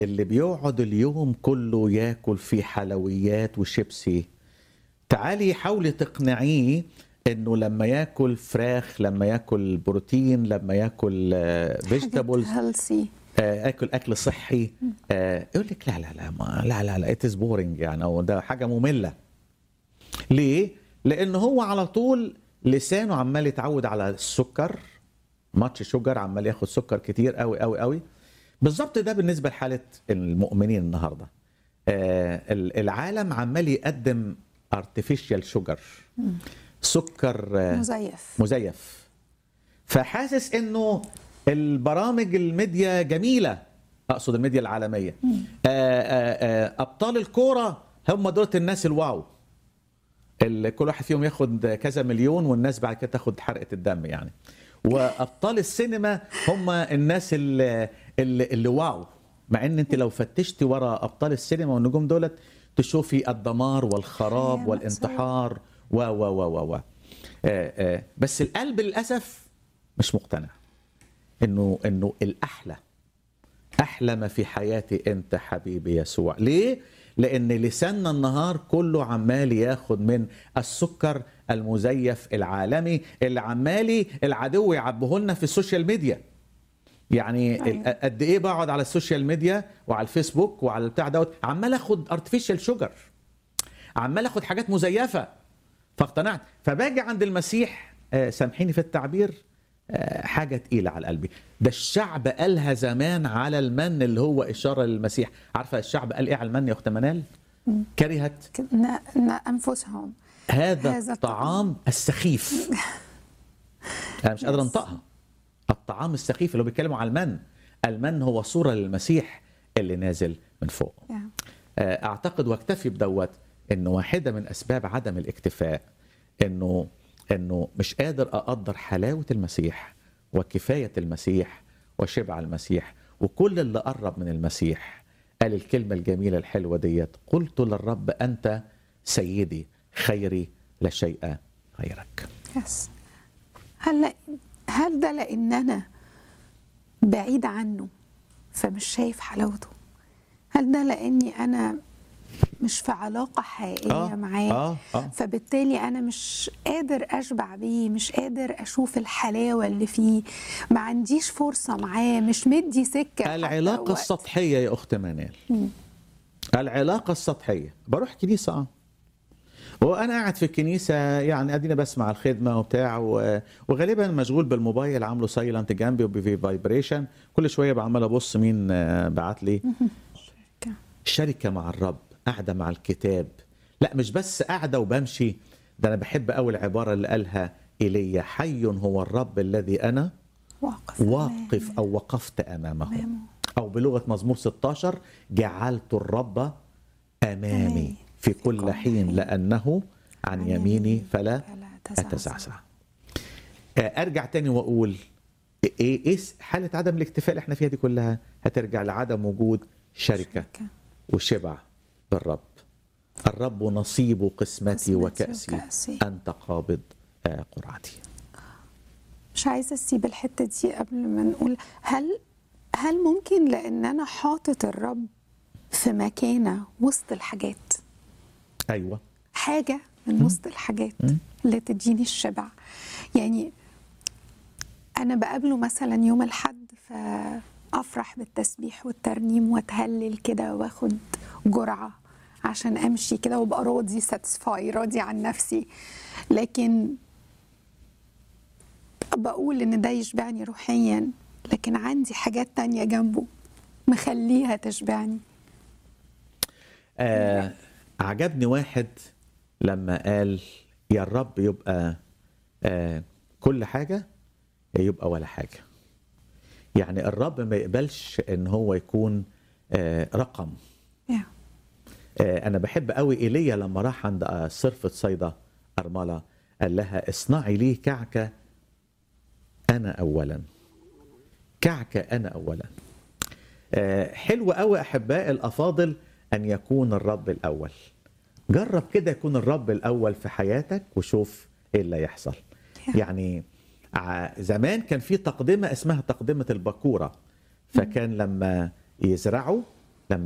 اللي بيقعد اليوم كله ياكل في حلويات وشيبسي تعالي حاولي تقنعيه انه لما ياكل فراخ لما ياكل بروتين لما ياكل فيجيتابلز هيلثي اكل اكل صحي آه، يقول لك لا لا لا ما لا لا لا اتس بورنج يعني او ده حاجه ممله ليه لان هو على طول لسانه عمال يتعود على السكر ماتش شوجر عمال ياخد سكر كتير قوي قوي قوي بالظبط ده بالنسبه لحاله المؤمنين النهارده آه، ال- العالم عمال يقدم ارتفيشال شوجر سكر آه، مزيف مزيف فحاسس انه البرامج الميديا جميله اقصد الميديا العالميه آآ آآ ابطال الكوره هم دول الناس الواو اللي كل واحد فيهم ياخد كذا مليون والناس بعد كده تاخد حرقه الدم يعني وابطال السينما هم الناس اللي, اللي, اللي واو مع ان انت لو فتشتي ورا ابطال السينما والنجوم دولت تشوفي الدمار والخراب خيانة والانتحار و و و و و آه، آه، بس القلب للاسف مش مقتنع انه انه الاحلى احلى ما في حياتي انت حبيبي يسوع ليه لان لساننا النهار كله عمال ياخد من السكر المزيف العالمي اللي عمالي العدو يعبه لنا في السوشيال ميديا يعني أيوة. ال- قد ايه بقعد على السوشيال ميديا وعلى الفيسبوك وعلى البتاع دوت عمال اخد ارتفيشال شوجر عمال اخد حاجات مزيفه فاقتنعت فباجي عند المسيح آه، سامحيني في التعبير آه، حاجه تقيله على قلبي ده الشعب قالها زمان على المن اللي هو اشاره للمسيح عارفه الشعب قال ايه على المن يا اخت منال كرهت ن- ن- انفسهم هذا هذا الطعام السخيف انا مش قادر Yes. انطقها الطعام السخيف اللي هو بيتكلموا على المن المن هو صوره للمسيح اللي نازل من فوق Yeah. آه، اعتقد واكتفي بدوت انه واحده من اسباب عدم الاكتفاء انه انه مش قادر اقدر حلاوه المسيح وكفايه المسيح وشبع المسيح وكل اللي قرب من المسيح قال الكلمه الجميله الحلوه ديت قلت للرب انت سيدي خيري لا شيء غيرك يس هل لا- هل ده لان انا بعيد عنه فمش شايف حلاوته هل ده لاني انا مش في علاقه حقيقيه آه، معاه آه، آه. فبالتالي انا مش قادر اشبع بيه مش قادر اشوف الحلاوه اللي فيه ما عنديش فرصه معاه مش مدي سكه حتى العلاقه وقت. السطحيه يا اخت منال العلاقه السطحيه بروح كنيسه اه وانا قاعد في الكنيسه يعني ادينا بسمع الخدمه وبتاع و- وغالبا مشغول بالموبايل عامله سايلنت جنبي وبفي فايبريشن كل شويه بعمل ابص مين آه، بعت لي شركه مع الرب قاعده مع الكتاب لا مش بس قاعده وبمشي ده انا بحب قوي العباره اللي قالها ايليا حي هو الرب الذي انا واقف واقف او وقفت امامه أمامه. او بلغه مزمور 16 جعلت الرب امامي أمامي في كل حين لانه عن يميني فلا فلا أتزعزع. اتزعزع آه، ارجع تاني واقول ايه ايه حاله عدم الاكتفاء اللي احنا فيها دي كلها هترجع لعدم وجود شركه شركة. وشبع بالرب الرب نصيب قسمتي قسمتي وكأسي وكأسي. أنت قابض آه، قرعتي مش عايزه اسيب الحته دي قبل ما نقول هل هل ممكن لان انا حاطط الرب في مكانه وسط الحاجات أيوة حاجه من وسط الحاجات اللي تديني الشبع يعني انا بقابله مثلا يوم الحد فافرح بالتسبيح والترنيم واتهلل كده واخد جرعه عشان امشي كده وابقى راضي ساتسفاي راضي عن نفسي لكن بقول ان ده يشبعني روحيا لكن عندي حاجات تانية جنبه مخليها تشبعني آه عجبني واحد لما قال يا الرب يبقى آه كل حاجة يا يبقى ولا حاجة يعني الرب ما يقبلش ان هو يكون آه رقم yeah. آه انا بحب قوي ايليا لما راح عند آه، صرفة صيدا ارملة قال لها اصنعي لي كعكة انا اولا كعكة انا اولا آه، حلو قوي احباء الافاضل ان يكون الرب الاول جرب كده يكون الرب الاول في حياتك وشوف ايه اللي يحصل يعني ع- زمان كان في تقدمه اسمها تقدمه البكوره فكان لما يزرعوا